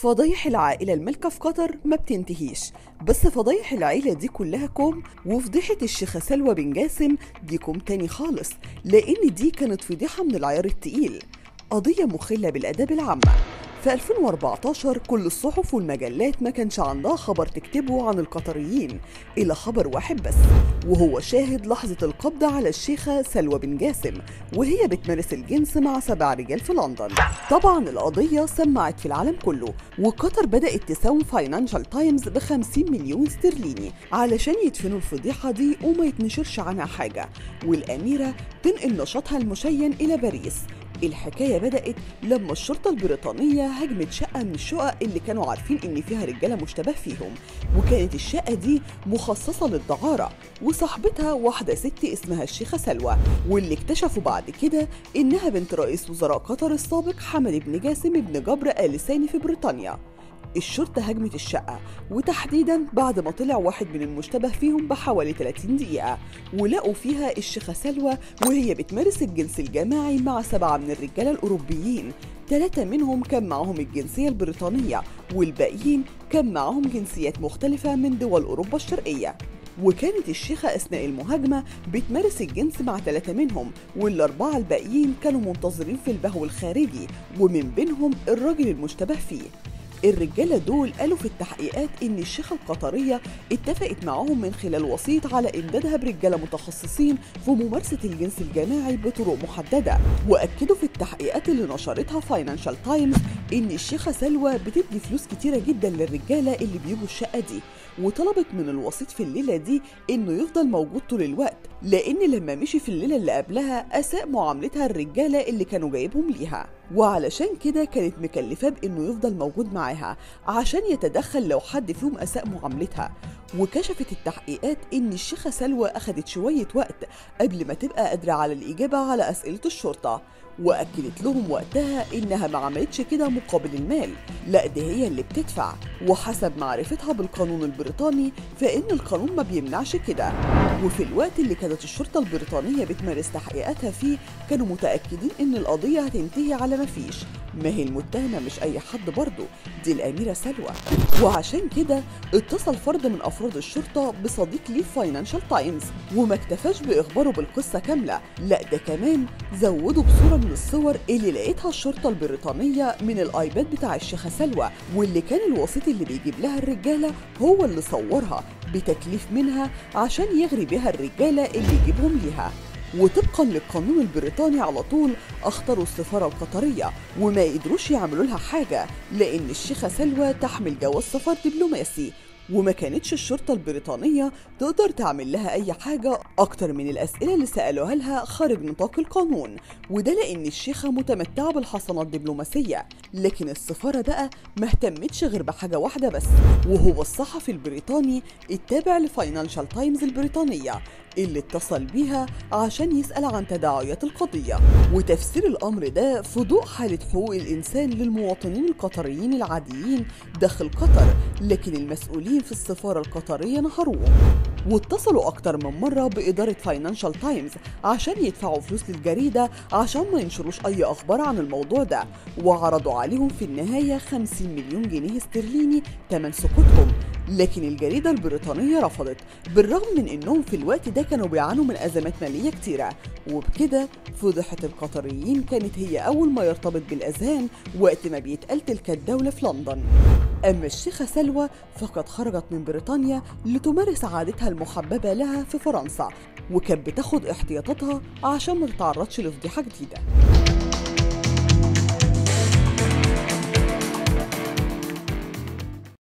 فضايح العائلة المالكة في قطر ما بتنتهيش بس فضايح العيلة دي كلها كوم وفضيحة الشيخة سلوى بن جاسم دي كوم تاني خالص لأن دي كانت فضيحة من العيار التقيل قضية مخلة بالآداب العامة في 2014 كل الصحف والمجلات ما كانش عندها خبر تكتبه عن القطريين إلا خبر واحد بس وهو شاهد لحظة القبض على الشيخة سلوى بن جاسم وهي بتمارس الجنس مع سبع رجال في لندن طبعا القضية سمعت في العالم كله وقطر بدأت تساوم فاينانشال تايمز ب 50 مليون استرليني علشان يدفنوا الفضيحة دي وما يتنشرش عنها حاجة والأميرة تنقل نشاطها المشين إلى باريس الحكاية بدأت لما الشرطة البريطانية هجمت شقة من الشقق اللي كانوا عارفين إن فيها رجالة مشتبه فيهم وكانت الشقة دي مخصصة للدعارة وصاحبتها واحدة ست اسمها الشيخة سلوى واللي اكتشفوا بعد كده إنها بنت رئيس وزراء قطر السابق حمد بن جاسم بن جبر آل ثاني في بريطانيا الشرطة هجمت الشقة وتحديدا بعد ما طلع واحد من المشتبه فيهم بحوالي 30 دقيقة ولقوا فيها الشيخة سلوى وهي بتمارس الجنس الجماعي مع سبعة من الرجالة الأوروبيين ثلاثة منهم كان معهم الجنسية البريطانية والباقيين كان معهم جنسيات مختلفة من دول أوروبا الشرقية وكانت الشيخة أثناء المهاجمة بتمارس الجنس مع ثلاثة منهم والأربعة الباقيين كانوا منتظرين في البهو الخارجي ومن بينهم الراجل المشتبه فيه الرجالة دول قالوا في التحقيقات إن الشيخة القطرية اتفقت معاهم من خلال وسيط على إمدادها برجالة متخصصين في ممارسة الجنس الجماعي بطرق محددة وأكدوا في التحقيقات اللي نشرتها فاينانشال تايمز إن الشيخة سلوى بتدي فلوس كتيرة جدا للرجالة اللي بيجوا الشقة دي وطلبت من الوسيط في الليلة دي إنه يفضل موجود طول الوقت لأن لما مشي في الليلة اللي قبلها أساء معاملتها الرجالة اللي كانوا جايبهم ليها وعلشان كده كانت مكلفاه بإنه يفضل موجود معاها عشان يتدخل لو حد فيهم أساء معاملتها وكشفت التحقيقات إن الشيخة سلوى أخدت شوية وقت قبل ما تبقى قادرة على الإجابة على أسئلة الشرطة وأكدت لهم وقتها إنها ما عملتش كده مقابل المال لا دي هي اللي بتدفع وحسب معرفتها بالقانون البريطاني فإن القانون ما بيمنعش كده وفي الوقت اللي كانت الشرطة البريطانية بتمارس تحقيقاتها فيه كانوا متأكدين إن القضية هتنتهي على ما فيش ما هي المتهمة مش أي حد برضه دي الأميرة سلوى وعشان كده اتصل فرد من أفراد الشرطة بصديق ليه فاينانشال تايمز وما اكتفاش بإخباره بالقصة كاملة لا ده كمان زودوا بصورة من الصور اللي لقيتها الشرطة البريطانية من الآيباد بتاع الشيخة سلوى واللي كان الوسيط اللي بيجيب لها الرجالة هو اللي صورها بتكليف منها عشان يغري بيها الرجالة اللي يجيبهم ليها وطبقا للقانون البريطاني على طول اختاروا السفارة القطرية وما يقدروش يعملوا لها حاجة لأن الشيخة سلوى تحمل جواز سفر دبلوماسي وما كانتش الشرطة البريطانية تقدر تعمل لها أي حاجة أكتر من الأسئلة اللي سألوها لها خارج نطاق القانون وده لأن الشيخة متمتعة بالحصانة الدبلوماسية لكن السفارة بقى ما اهتمتش غير بحاجة واحدة بس وهو الصحفي البريطاني التابع لفاينانشال تايمز البريطانية اللي اتصل بيها عشان يسأل عن تداعيات القضية وتفسير الأمر ده في ضوء حالة حقوق الإنسان للمواطنين القطريين العاديين داخل قطر لكن المسؤولين في السفارة القطرية نهروهم واتصلوا أكتر من مرة بإدارة فاينانشال تايمز عشان يدفعوا فلوس للجريدة عشان ما ينشروش أي أخبار عن الموضوع ده وعرضوا عليهم في النهاية 50 مليون جنيه استرليني تمن سقوطهم لكن الجريدة البريطانية رفضت بالرغم من انهم في الوقت ده كانوا بيعانوا من ازمات مالية كتيرة وبكده فضيحة القطريين كانت هي اول ما يرتبط بالاذهان وقت ما بيتقال تلك الدولة في لندن أما الشيخة سلوى فقد خرجت من بريطانيا لتمارس عادتها المحببة لها في فرنسا وكانت بتاخد احتياطاتها عشان ما تتعرضش لفضيحة جديدة